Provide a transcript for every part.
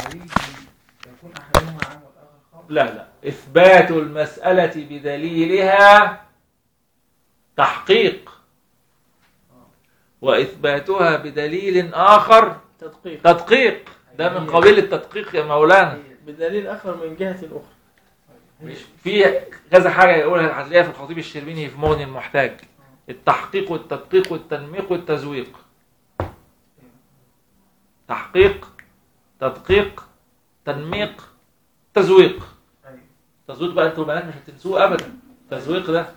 الدليل يكون احدهما عام والاخر خاص لا لا إثبات المسألة بدليلها تحقيق وإثباتها بدليل آخر تدقيق تدقيق ده من قبيل التدقيق يا مولانا بدليل آخر من جهة أخرى مش في كذا حاجة يقولها هتلاقيها في الخطيب الشربيني في مغني المحتاج التحقيق والتدقيق والتنميق والتزويق تحقيق تدقيق تنميق تزويق أيوة. تزويق بقى انتوا البنات مش هتنسوه ابدا التزويق ده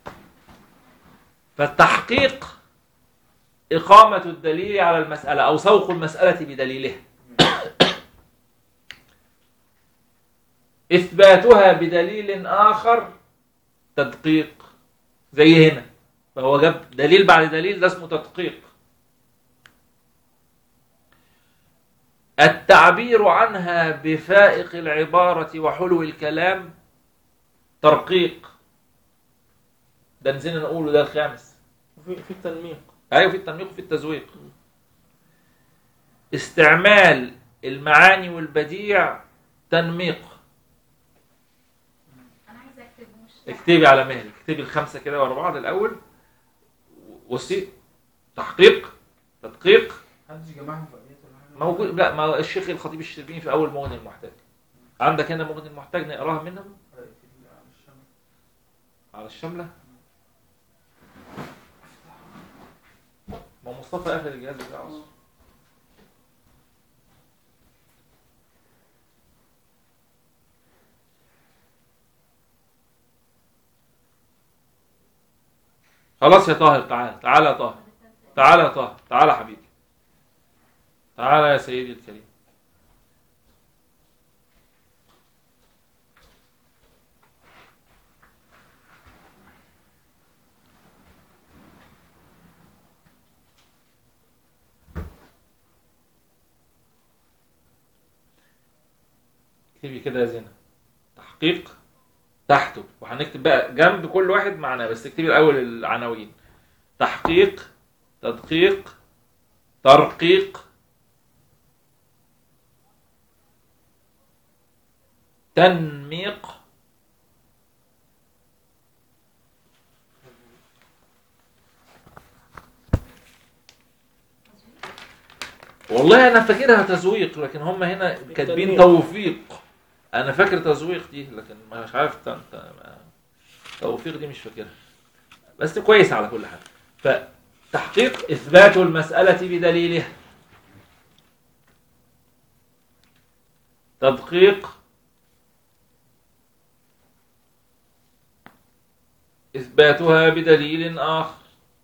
فالتحقيق إقامة الدليل على المسألة أو سوق المسألة بدليلها إثباتها بدليل آخر تدقيق زي هنا فهو جاب دليل بعد دليل ده اسمه تدقيق التعبير عنها بفائق العبارة وحلو الكلام ترقيق ده نزلنا نقوله ده الخامس وفي في التنميق ايوه في التنميق وفي التزويق استعمال المعاني والبديع تنميق انا عايزه اكتب مش اكتبي على مهلك اكتبي الخمسه كده ورا بعض الاول بصي تحقيق تدقيق محدش جمعهم في ابيات ولا حاجه موجود لا ما الشيخ الخطيب الشربيني في اول مغني المحتاج عندك هنا مغني المحتاج نقراها منهم في ال- على الشمس. على الشمله ما مصطفى قفل الجهاز بتاعه أصلاً. خلاص يا طاهر تعال تعال يا طاهر تعال يا طاهر تعال يا حبيبي تعال يا سيدي الكريم اكتبي كده يا زينة تحقيق تحته وهنكتب بقى جنب كل واحد معناه بس اكتبي الاول العناوين تحقيق تدقيق ترقيق تنميق والله انا فاكرها تزويق لكن هم هنا كاتبين التنميق. توفيق انا فاكر تزويق دي لكن مش عارف ت- ت- توفيق دي مش فاكرها بس كويس على كل حال فتحقيق اثبات المساله بدليلها تدقيق اثباتها بدليل اخر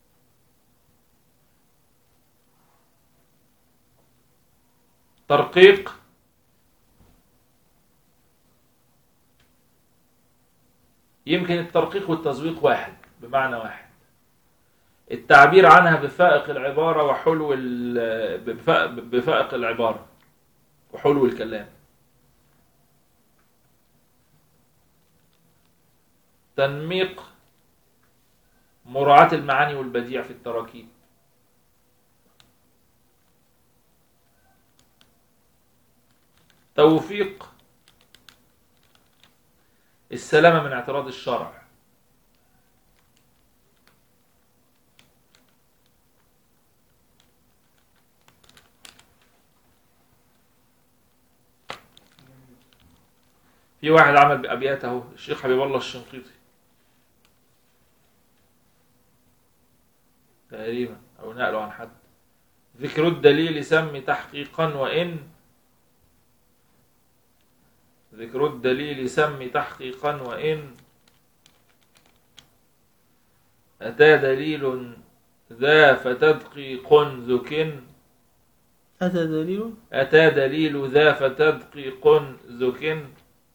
ترقيق يمكن الترقيق والتزويق واحد بمعنى واحد التعبير عنها بفائق العبارة وحلو ال- بفا- بفائق العبارة وحلو الكلام تنميق مراعاة المعاني والبديع في التراكيب توفيق السلامة من اعتراض الشرع في واحد عمل بأبيات اهو الشيخ حبيب الله الشنقيطي تقريبا أو نقله عن حد ذكر الدليل سم تحقيقا وإن ذكر الدليل سم تحقيقا وإن أتى دليل ذا فتدقيق ذك أتى دليل أتى دليل ذا فتدقيق ذك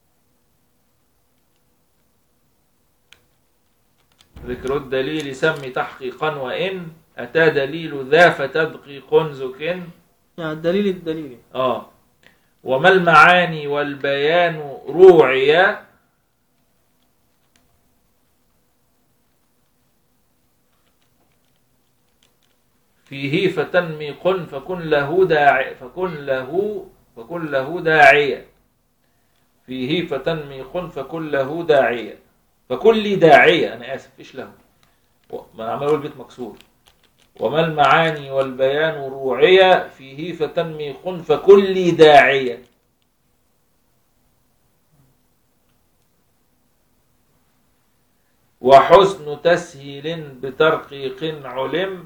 ذكر الدليل سم تحقيقا وإن أتى دليل ذا فتدقيق ذك يعني الدليل الدليل آه وما المعاني والبيان روعيا فيه فتنميق فكن له داع فكن له فكن له داعية فيه فتنمي خن فكن له داعية فكن لي داعية أنا آسف إيش له و- ما أنا عمال أقول البيت مكسور وما المعاني والبيان روعية فيه فتنمي خن فكن لي داعية وحسن تسهيل بترقيق علم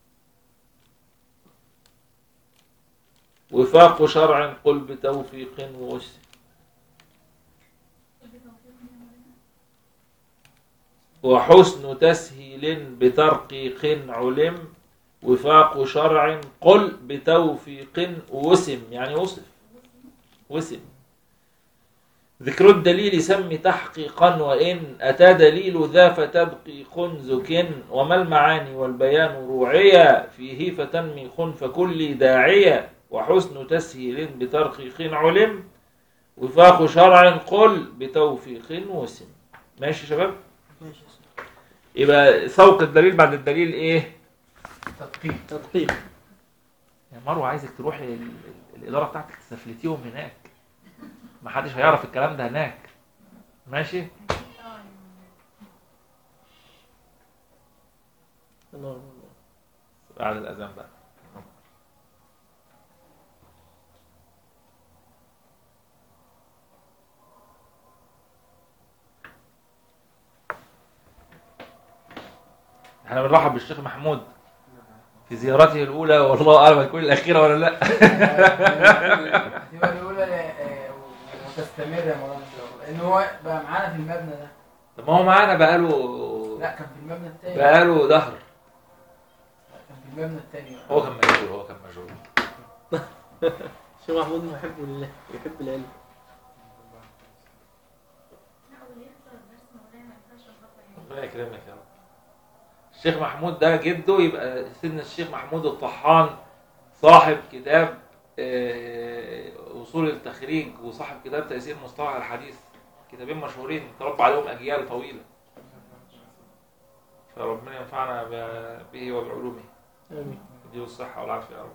وفاق شرع قل بتوفيق ووسع وحسن تسهيل بترقيق علم وفاق شرع قل بتوفيق وسم يعني وصف وسم ذكر الدليل سم تحقيقا وإن أتى دليل ذا فتبقي خنزك وما المعاني والبيان روعية فيه فتنمي خن فكل داعية وحسن تسهيل بترقيق علم وفاق شرع قل بتوفيق وسم ماشي يا شباب ماشي يا سيدي. يبقى سوق الدليل بعد الدليل ايه تدقيق تدقيق يا مروه عايزك تروحي ال- ال- الاداره بتاعتك تستفلتيهم هناك ما حدش هيعرف الكلام ده هناك ماشي الله الله بعد الاذان بقى احنا بنرحب بالشيخ محمود في زيارته الاولى والله اعلم هتكون الاخيره ولا لا هتبقى الاولى آه، وتستمر يا مولانا ان شاء الله لان هو بقى معانا في المبنى ده طب ما هو معانا بقاله لا كان في المبنى التاني بقاله دهر كان في المبنى التاني هو كان مشغول هو كان مشغول الشيخ محمود محب لله يحب العلم ربنا يكرمك يا رب الشيخ محمود ده جده يبقى سيدنا الشيخ محمود الطحان صاحب كتاب آه، وصول التخريج وصاحب كتاب تأثير مصطلح الحديث كتابين مشهورين تربى عليهم أجيال طويلة فربنا ينفعنا ب- به وبعلومه امين يديله الصحة والعافية يا رب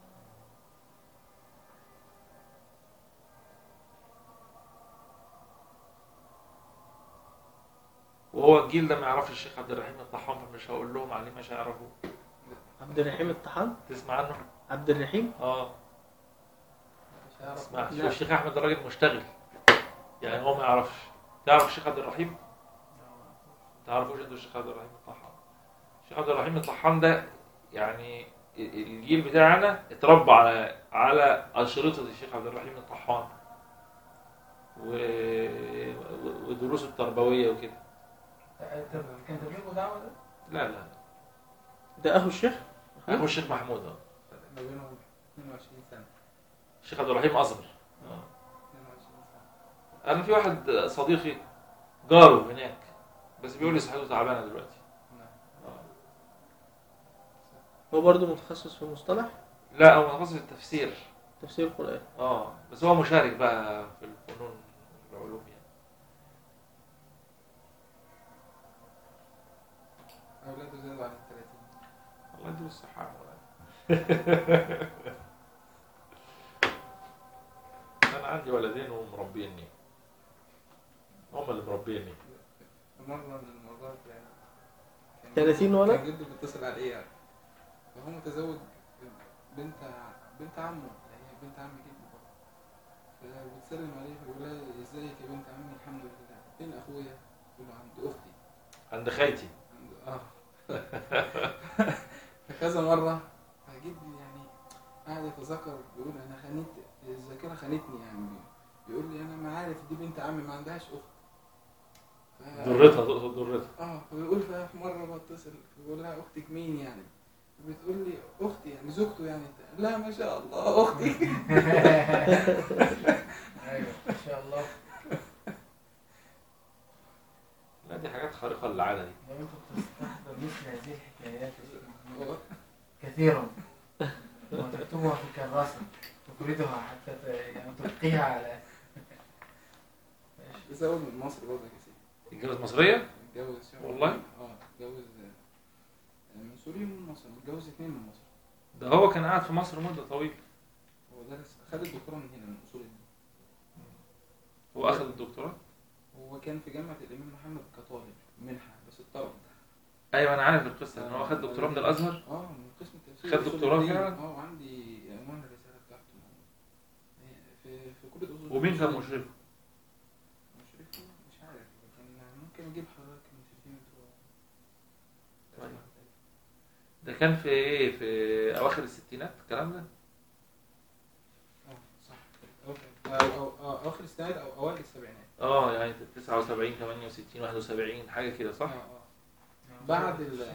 وهو الجيل ده ما يعرفش الشيخ عبد الرحيم الطحان فمش هقول لهم عليه مش هيعرفوه عبد الرحيم الطحان تسمع عنه؟ عبد الرحيم اه مش هيعرف. اسمع لا. الشيخ احمد ده راجل مشتغل يعني هو ما يعرفش تعرف الشيخ عبد الرحيم؟ ما تعرفوش انتوا الشيخ عبد الرحيم الطحان الشيخ عبد الرحيم الطحان ده يعني الجيل بتاعنا اتربى على على أشرطة الشيخ عبد الرحيم الطحان و... و- ودروسه التربوية وكده طب كان تبليغه دعوه ده؟ لا لا ده اخو الشيخ أخو الشيخ محمود اه ما بينهم 22 سنه الشيخ عبد الرحيم أصغر 22 سنه أنا في واحد صديقي جاره هناك بس بيقول لي صحته تعبانة دلوقتي نعم. آه. هو برضه متخصص في المصطلح لا هو متخصص في التفسير تفسير القرآن اه بس هو مشارك بقى في الفنون والعلوم يعني اولاده زادوا عن ال 30 الله يديله الصحة يا مولانا. أنا عندي ولدين ومربيني هم اللي مربيني مرة من المرات يعني كان 30 ولد؟ كان جده بيتصل عليه يعني فهو متزوج بنت بنت عمه اللي هي بنت عم جده برضه فبتسلم عليه فبيقول لها ازيك يا بنت عمي الحمد لله فين اخويا؟ تقول له عند اختي عند خالتي عند اه فكذا مرة فجدي يعني قاعد يتذكر بيقول انا خانت الذاكرة خانتني يعني بيقول لي انا ما عارف دي بنت عمي ما عندهاش اخت ف- ضرتها تقصد ضرتها اه فبيقول بقى في مره بتصل بقول لها اختك مين يعني بتقول لي اختي يعني زوجته يعني لا ما شاء الله اختي ايوه ما شاء الله لا دي حاجات خارقة للعادة دي لو انت بتستحضر مثل هذه الحكايات يا شيخ محمود كثيرا وتكتبها في كراسة تفردها حتى ت- يعني تلقيها على بسبب من مصر برضه يا سيدي الجواز مصرية اتجوز شاب- والله؟ اه اتجوز آه، من سوريا ومن مصر اتجوز اتنين من مصر ده هو كان قاعد في مصر مدة طويلة هو درس خد الدكتوراه من هنا من اصول الدين هو اخذ الدكتوراه هو كان في جامعه الامام محمد كطالب منحه بس اتطرد ايوه انا عارف القصه ان هو اخذ دكتوراه من الازهر اه من قسم التفسير خد وأصول دكتوراه الدين. فعلا؟ اه وعندي عنوان الرساله بتاعته في في كليه اصول ومين كان أصول مشرفه؟ مشرفه مش عارف كان ممكن اجيب حضرتك المشرفين بتوع طيب. ده كان في ايه في اواخر الستينات الكلام ده اه صح أو- أو- أو- أو- اواخر السنوات او اوائل السبعينات اه يعني 79 68 71 حاجه كده صح اه اه بعد ال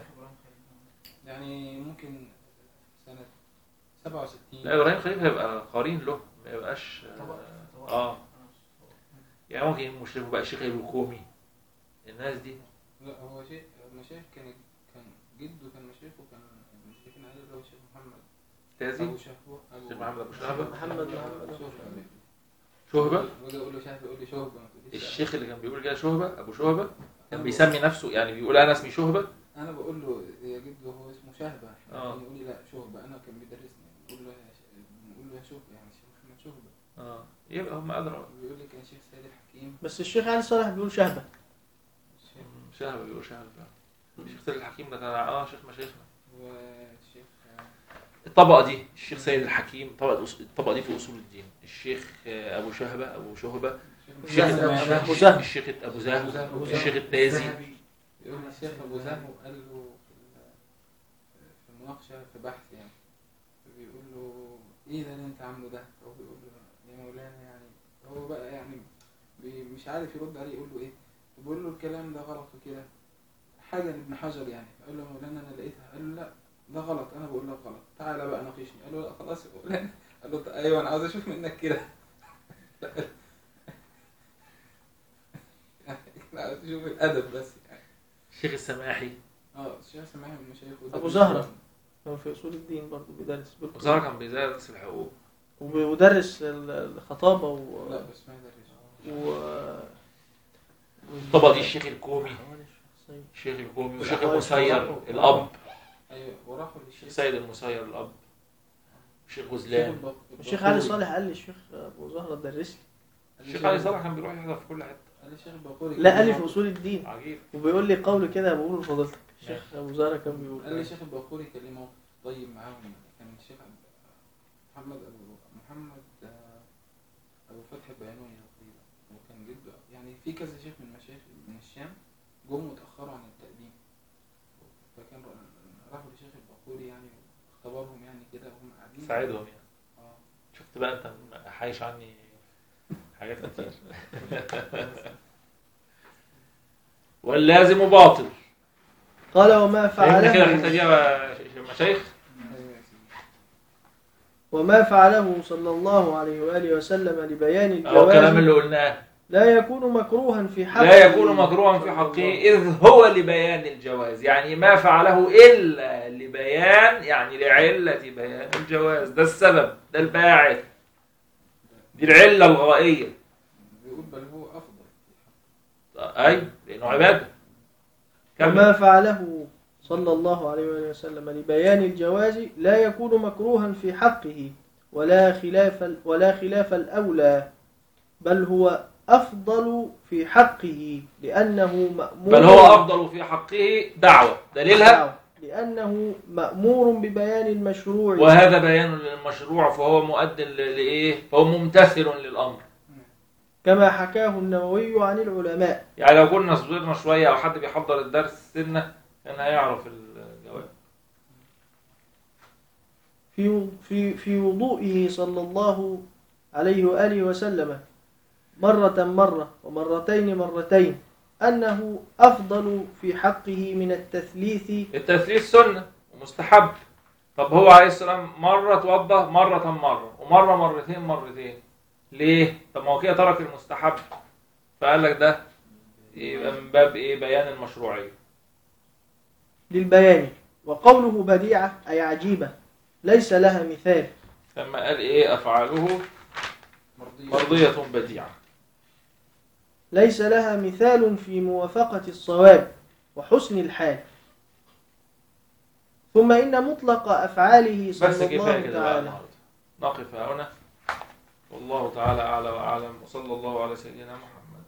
يعني ممكن سنة 67 لا ابراهيم خليل هيبقى قرين له ما يبقاش اه يعني ممكن يبقى مشرف بقى شيخ الحكومي الناس دي لا هو شيء مشايخ كان كان جده كان مشايخ وكان المشرفين عليه اللي هو الشيخ محمد تازي ابو شهبه ابو الشيخ محمد أبو شهبة. محمد محمد. شهبه شهبه واجي اقول له شهبه يقول لي شهبه ما تقوليش الشيخ اللي كان بيقول كده شهبه ابو شهبه كان بيسمي نفسه يعني بيقول انا اسمي شهبه انا بقول له يا جدو هو اسمه شهبه آه. يقول لي لا شهبه انا كان بيدرسني بقول له يا ش- بنقول له يا شهبه يعني الشيخ محمد شهبه اه يبقى هم ادرى بيقول لي كان شيخ سيد الحكيم بس الشيخ علي صالح بيقول شهبة الشيخ شهبه بيقول شهبه فعلا الشيخ سيد الحكيم ده كان اه شيخ مشايخنا والشيخ الطبقه دي الشيخ سيد الحكيم طبقه أص- الطبقه دي في اصول الدين الشيخ آه، ابو شهبه ابو شهبه الشيخ زهر، الشيخ- أبو زهر. الشيخ ابو زهر أبو زهر. الشيخ التازي يقول لي الشيخ ابو زهو قال له في ال- في المناقشه في بحث يعني بيقول له ايه ده اللي انت عامله ده هو بيقول له يا مولانا يعني هو بقى يعني بي- مش عارف يرد عليه يقول له ايه بيقول له الكلام ده غلط وكده حاجه لابن حجر يعني قال له يا مولانا انا لقيتها قال له لا ده غلط اانا بقول لك غلط تعالى بقى ناقشني قال له لا خلاص يا مولانا قال له "طيب ايوه انا عاوز اشوف منك كده لا عاوز اشوف الادب بس يعني الشيخ السماحي اه الشيخ سماحي من المشايخ وده أبو بيشرح- زهرة. هو في أصول الدين برضه بيدرس ابو زهر كان بيدرس الحقوق وبيدرس ال- الخطابة و... لا بس ما يدرس و... الطبقه دي الشيخ الكومي أحوال الشخصية. الشيخ الكومي والشيخ المسير الاب ايوه وراحوا للشيخ الشيخ سيد المسير الاب الشيخ الشيخ غزلان البق- الشيخ علي البقوري. صالح قال لي الشيخ أبو زهرة درس لي الشيخ علي صالح كان بيروح يحضر في كل حته قال الشيخ البقوري لا كان قال لي في بيقول- أصول الدين عجيب وبيقول لي قول كده بقوله لفضيلتك الشيخ أبو زهرة كان بيقول قال لي الشيخ البقوري كان ليه موقف طيب معاهم كان الشيخ محمد ابو محمد آه، ابو فتح البيانوني تقريبا وكان جده يعني في كذا شيخ من مشايخ من الشام جم وتاخروا عن التقديم فكان را- راحوا للشيخ البقوري يعني اختبرهم يعني كده وهم قاعدين ساعدهم يعني اه شفت بقى انت حايش عني حاجات كتير واللازم باطل قال وما فهمنا كده الحته فعله دي يا ش- مشايخ ايوه يا سيدي وما فعله صلى الله عليه وآله وسلم لبيان او الكلام الجواز اللي قلناه لا يكون مكروها في حقه لا يكون مكروها في حقه إذ هو لبيان الجواز يعني ما فعله إلا لبيان يعني لعلة بيان الجواز ده السبب ده الباعث دي العلة الغائية بيقول بل هو افضل أي لأنه عبادة كمل وما فعله صلى الله عليه وآله وسلم لبيان الجواز لا يكون مكروها في حقه ولا خلاف ولا خلاف الأولى بل هو أفضل في حقه لأنه مأمور بل هو أفضل في حقه دعوة دليلها لأنه مأمور ببيان المشروع وهذا بيان للمشروع فهو مؤد ل- لإيه فهو ممتثل للأمر كما حكاه النووي عن العلماء يعني لو كنا صبرنا شوية أو حد بيحضر الدرس سنة كان هيعرف الجواب في في في وضوئه صلى الله عليه وآله وسلم مرة مرة ومرتين مرتين أنه أفضل في حقه من التثليث التثليث سنة ومستحب طب هو عليه السلام مرة توضى مرة مرة ومرة مرتين مرتين ليه؟ طب ما هو كده ترك المستحب فقال لك ده يبقى من باب ايه بيان المشروعية للبيان وقوله بديعة أي عجيبة ليس لها مثال لما قال ايه افعاله مرضية مرضية بديعة ليس لها مثال في موافقة الصواب وحسن الحال ثم إن مطلق أفعاله بس صلى كفاية الله كده بقى تعالى النهارده نقف هنا والله تعالى أعلى وأعلم وصلى الله على سيدنا محمد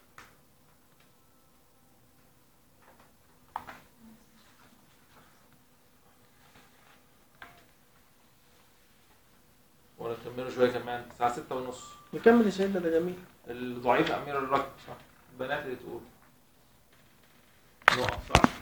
ونكمله شوية كمان الساعة ستة ونص نكمل يا سيدنا ده جميل الضعيف أمير الركب صح البنات اللي تقول نقف صح